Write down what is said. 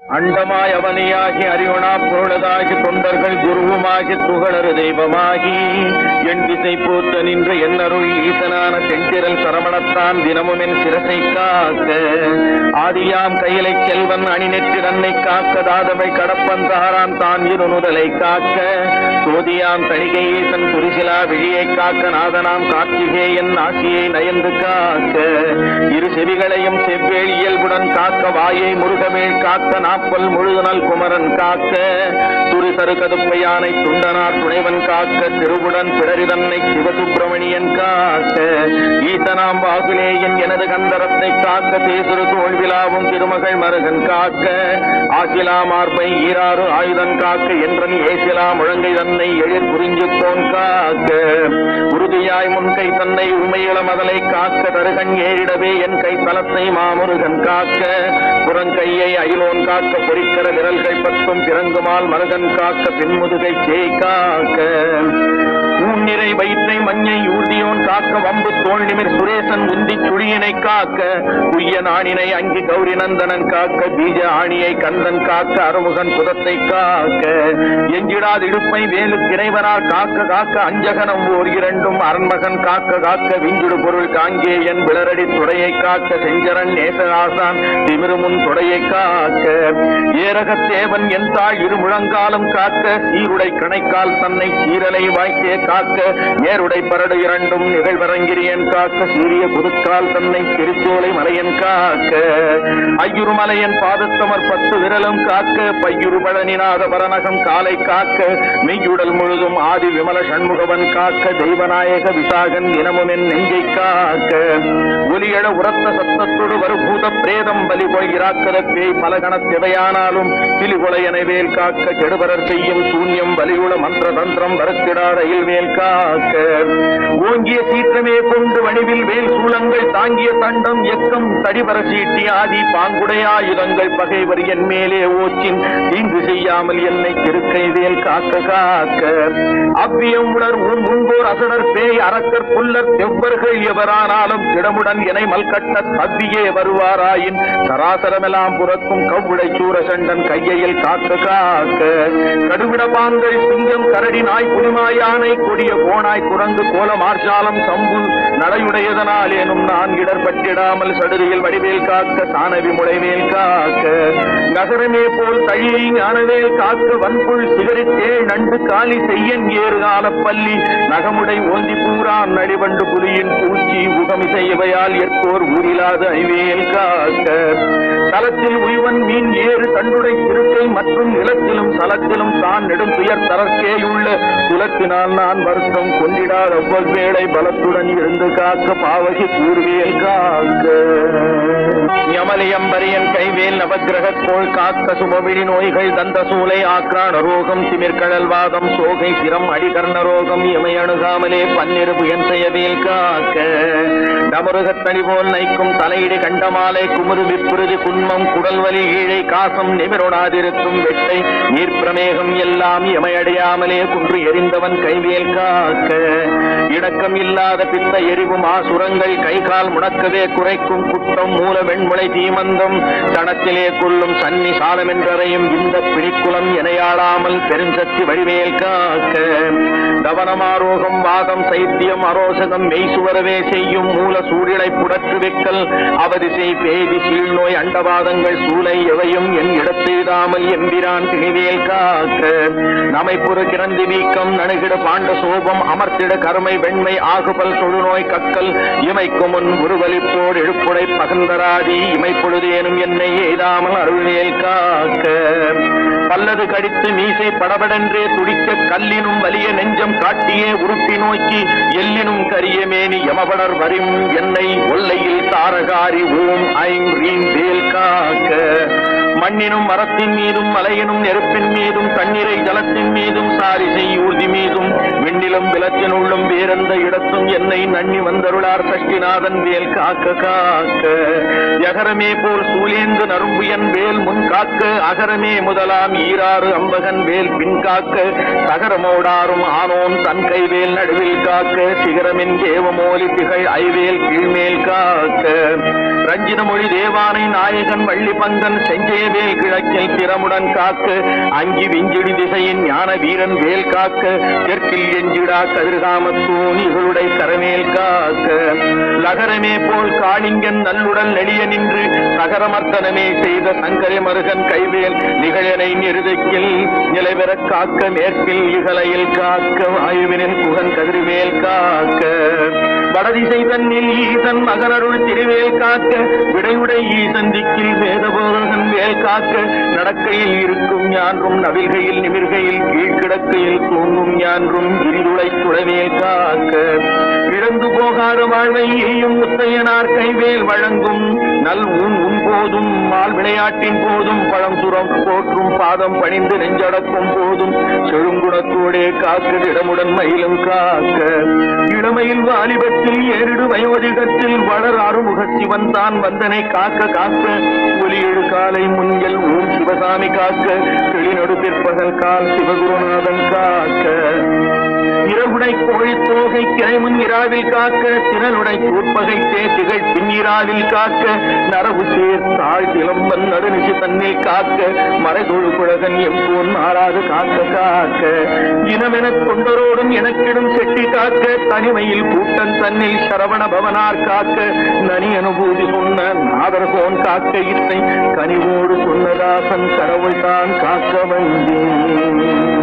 அண்டமாய் அவனியாகி அறிவனா பொருளதாகி தொண்டர்கள் குருவுமாகி துகளறு தெய்வமாகி என் திசை பூத்த நின்ற என்னருள் ஈசனான செஞ்சிரல் சரவணத்தான் தினமும் என் சிரசை காக்க ஆதியாம் கையிலை செல்வன் அணிநெற்றி தன்னை காக்க தாதவை கடப்பன் தாரான் தான் இருநுதலை காக்க சோதியாம் தணிகை ஈசன் துரிசிலா விழியை காக்க நாதனாம் கார்த்திகேயன் ஆசியை நயந்து காக்க இரு செவிகளையும் செவ்வேள் இயல்புடன் காக்க வாயை முருகமேல் காக்க நாப்பல் முழுதுனல் குமரன் காக்க துரு சரு கதுப்பை யானை துண்டனார் துணைவன் காக்க திருவுடன் பிடரிதன்னை சிவசுப்பிரமணியன் காக்க ஈசனாம் பாகுலேயன் எனது கந்தரத்தை காக்க தேசுரு தோல்விழாவும் திருமகள் மருகன் காக்க ஆசிலா மார்பை ஈராறு ஆயுதன் காக்க என்றன் ஏசிலா முழங்கை தன்னை எழில் புரிஞ்சு கோன் காக்க உறுதியாய் முன்கை தன்னை உமையிள மதலை காக்க தருகன் ஏறிடவே என் கை தலத்தை மாமுருகன் காக்க புறங்கையை அயிலோன் காக்க பொறிக்கிற விரல்கள் பத்தும் பிறங்குமால் மருகன் காக்க பின்முதுகை சேய் காக்க ஊன்னிறை வயிற்றை மஞ்சை ஊர்தியோன் காக்க வம்பு தோல் நிமிர் சுரேசன் உந்தி சுழியினை காக்க உய்ய நாணினை அங்கி கௌரி நந்தனன் காக்க பீஜ ஆணியை கந்தன் காக்க அருமுகன் புதத்தை காக்க எஞ்சிடாது இடுப்பை வேலு திரைவரால் காக்க காக்க அஞ்சகனம் ஓர் இரண்டும் அரண்மகன் காக்க காக்க விஞ்சுடு பொருள் காங்கேயன் விளரடி துடையை காக்க செஞ்சரன் நேசராசான் திமிருமுன் துடையை காக்க ஏரகத்தேவன் என் தாழ் இரு முழங்காலும் காக்க சீருடை கணைக்கால் தன்னை சீரலை வாய்த்தே காக்க நேருடை பரடு இரண்டும் நிகழ்வரங்கிரியன் காக்க சீரிய புதுக்கால் தன்னை திருச்சோலை மலையன் காக்க ஐயுரு மலையன் பாதத்தமர் பத்து விரலும் காக்க பையுரு பழனிநாத பரநகம் காலை காக்க மெய்யுடல் முழுதும் ஆதி விமல சண்முகவன் காக்க தெய்வநாயக விசாகன் தினமும் என் நெஞ்சை காக்க ஒலியழ உரத்த சத்தத்தோடு வரு பூத பிரேதம் பலி போய் இராக்கத பேய் பலகண திவையானாலும் கிளிகொலை எனவேல் காக்க கெடுபரர் செய்யும் சூன்யம் வலியுள மந்திர தந்திரம் வருத்திடாத வேல் காக்க ஓங்கிய சீற்றமே கொண்டு வடிவில் வேல் சூலங்கள் தாங்கிய தண்டம் எக்கம் தடிவர சீட்டி ஆதி பாங்குடையாயுதங்கள் பகைவர் என் மேலே ஓச்சின் தீங்கு செய்யாமல் என்னை திருக்கை வேல் காக்க காக்க அவ்வியம் உணர் உன் முன்போர் அசடர் பேய் அரக்கர் புல்லர் செவ்வர்கள் எவரானாலும் திடமுடன் எனை மல்கட்ட தவ்வியே வருவாராயின் சராசரமெல்லாம் புறக்கும் கவ்வுடை சூரசண்டன் கையையில் காக்க காக்க கடுவிடபான்கள் சிங்கம் கரடி நாய் புலிமாயானை கொடிய கோணாய் குரங்கு கோல மார்ஷாலம் சம்பு நடையுடையதனால் ஏனும் நான் இடர்பட்டிடாமல் சடுதியில் வடிவேல் காக்க சாணவி முளைவேல் காக்க நகரமே போல் தழியை ஞானவேல் காக்க வன்புள் சிகரித்தே நண்டு காலி செய்யன் ஏறு காலப்பள்ளி நகமுடை ஓந்தி பூரான் நடிவண்டு புலியின் பூச்சி உகமிசை இவையால் எற்போர் ஊரிலாத ஐவேல் காக்க தலத்தில் உய்வன் மீன் ஏறு தண்டுடை திருக்கை மற்றும் நிலத்திலும் சலத்திலும் தான் நெடும் துயர் தரற்கேயுள்ள குலத்தினால் நான் வருத்தம் கொண்டிடாத ஒவ்வொருவேளை பலத்துடன் இருந்து காக்க பாவகி கூர்வேல் காக்க யமலியம்பரியன் கைவேல் நவக்கிரகக் கோள் காக்க சுபவிழி நோய்கள் தந்த சூலை ஆக்ரான ரோகம் திமிர்கடல் வாதம் சோகை சிரம் அடிகர்ண ரோகம் இமை அணுகாமலே பன்னிரு புயன் செய்யவேல் காக்க டமருகத்தனி போல் நைக்கும் தலையிடு கண்டமாலை குமுறு விப்புறுதி குன்மம் குடல்வலி ஈழை காசம் நிமிரொடாதிருக்கும் வெட்டை நீர்ப்பிரமேகம் எல்லாம் எமையடையாமலே குன்று எரிந்தவன் கைவேல் காக்க இடக்கம் இல்லாத பித்த எரிவும் ஆசுரங்கள் கை கால் முடக்கவே குறைக்கும் குற்றம் மூல வெண்முளை தீமந்தம் தனத்திலே கொள்ளும் சன்னி சாலமென்றறையும் இந்த பிடிக்குலம் எனையாளாமல் பெருஞ்சக்தி வடிவேல் காக்க தவனமாரோகம் வாதம் சைத்தியம் அரோசகம் மெய்சுவரவே செய்யும் மூல சூழிலை புடற்று வெக்கல் அவதிசை பேதி சீழ்நோய் அண்டவாதங்கள் சூளை எவையும் என் இடத்தெய்தாமல் எம்பிரான் திணிவேல் காக்க நமைப்புறு கிரந்தி வீக்கம் நணுகிட பாண்ட சோபம் அமர்த்திட கருமை வெண்மை ஆகுபல் தொழுநோய் கக்கல் இமைக்கு முன் உருவலிப்போடு எழுப்புடை பகந்தராதி இமைப்பொழுதேனும் என்னை எய்தாமல் அருள்வேல் காக்க பல்லது கடித்து மீசை படபடென்றே துடிக்க கல்லினும் வலிய நெஞ்சம் காட்டியே உருட்டி நோக்கி எல்லினும் கரிய மேனி யமபடர் வரிம் என்னை ஒல்லையில் தாரகாரி ஓம் ஐம் ரீம் வேல் காக்க மண்ணினும் மரத்தின் மீதும் மலையினும் நெருப்பின் மீதும் தண்ணீரை ஜலத்தின் மீதும் சாரிசை ஊர்தி மீதும் விண்ணிலும் விலத்தினுள்ளும் வேறெந்த இடத்தும் என்னை நன்னி வந்தருளார் சஷ்டிநாதன் வேல் காக்க காக்க யகரமே போல் சூலேந்து நரும்புயன் வேல் முன் காக்க அகரமே முதலாம் ஈராறு அம்பகன் வேல் பின் காக்க சகரமோடாரும் ஆனோன் தன் கைவேல் நடுவில் காக்க சிகரமின் தேவமோலி திகழ் ஐவேல் கீழ்மேல் காக்க ரஞ்சித மொழி தேவானை நாயகன் வள்ளி பங்கன் செஞ்சேவேல் மேல் கிழக்கில் திறமுடன் காக்க அங்கி விஞ்சிடி திசையின் ஞான வீரன் வேல் காக்க தெற்கில் எஞ்சிடா கதிர்காம தூணிகளுடைய கரமேல் காக்க லகரமே போல் காளிங்கன் நல்லுடன் நெளிய நின்று சகரமர்த்தனமே செய்த சங்கரை மருகன் கைவேல் நிகழனை நிறுதிக்கில் நிலைபெற காக்க மேற்கில் இகலையில் காக்க வாயுவினில் புகன் கதிர்வேல் காக்க வடதிசை தன்னில் ஈசன் மகனருள் திருவேல் காக்க விடையுடை ஈசன் திக்கில் வேதபோதகன் வேல் காக்க நடக்கையில் இருக்கும் ஞான்றும் நவில்கையில் நிமிர்கையில் கீழ்கிடக்கையில் தூங்கும் ஞான்றும் இருதுளை துளவேல் காக்க இழந்து போகாத வாழ்வை எய்யும் முத்தையனார் கைவேல் வழங்கும் நல் உன் உன் போதும் மால் விளையாட்டின் போதும் பழம் சுரம் போற்றும் பாதம் பணிந்து நெஞ்சடக்கும் போதும் செழுங்குணத்தோடே காக்க இடமுடன் மயிலும் காக்க இளமையில் வாலிபத்தில் ஏறிடு வயோதிகத்தில் வளர் அருமுக சிவன் தான் வந்தனை காக்க காக்க ஒலியெழு காலை முன்கள் ஊர் சிவசாமி காக்க கிளிநடு பிற்பகல் கால் சிவகுருநாதன் காக்க இரவுடை கோழி தோகை கிரைமுன் இராவில் காக்க திரளுடை சூர்பகை தேசிகள் பின்னிராவில் காக்க நரவு சேர் தாழ் சிலம்பன் நடுநிசி தன்னில் காக்க மறைதொழு குழகன் எம்பூன் மாறாது காக்க காக்க இனமெனக் கொண்டரோடும் எனக்கிடும் செட்டி காக்க தனிமையில் கூட்டன் தன்னில் சரவண பவனார் காக்க நனி அனுபூதி சொன்ன நாதர்கோன் காக்க இத்தை கனிவோடு சொன்னதாசன் கடவுள் தான் காக்க வந்தேன்